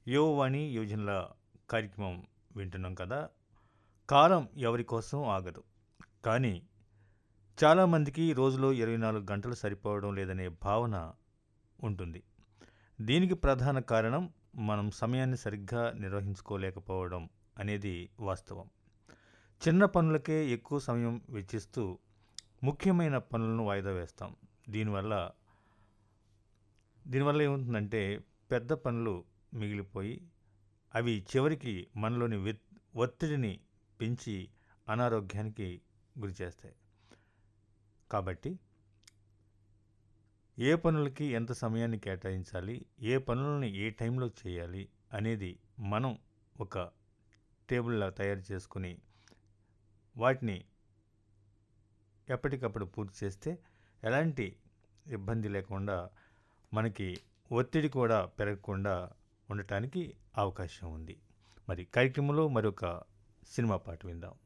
యువవాణి యోజనల కార్యక్రమం వింటున్నాం కదా కాలం ఎవరి కోసం ఆగదు కానీ చాలామందికి రోజులో ఇరవై నాలుగు గంటలు సరిపోవడం లేదనే భావన ఉంటుంది దీనికి ప్రధాన కారణం మనం సమయాన్ని సరిగ్గా నిర్వహించుకోలేకపోవడం అనేది వాస్తవం చిన్న పనులకే ఎక్కువ సమయం వెచ్చిస్తూ ముఖ్యమైన పనులను వాయిదా వేస్తాం దీనివల్ల దీనివల్ల ఏమవుతుందంటే పెద్ద పనులు మిగిలిపోయి అవి చివరికి మనలోని వెత్- ఒత్తిడిని పెంచి అనారోగ్యానికి గురి చేస్తాయి కాబట్టి ఏ పనులకి ఎంత సమయాన్ని కేటాయించాలి ఏ పనులని ఏ టైంలో చేయాలి అనేది మనం ఒక టేబుల్లా తయారు చేసుకుని వాటిని ఎప్పటికప్పుడు పూర్తి చేస్తే ఎలాంటి ఇబ్బంది లేకుండా మనకి ఒత్తిడి కూడా పెరగకుండా ఉండటానికి అవకాశం ఉంది మరి కార్యక్రమంలో మరొక సినిమా పాట విందాం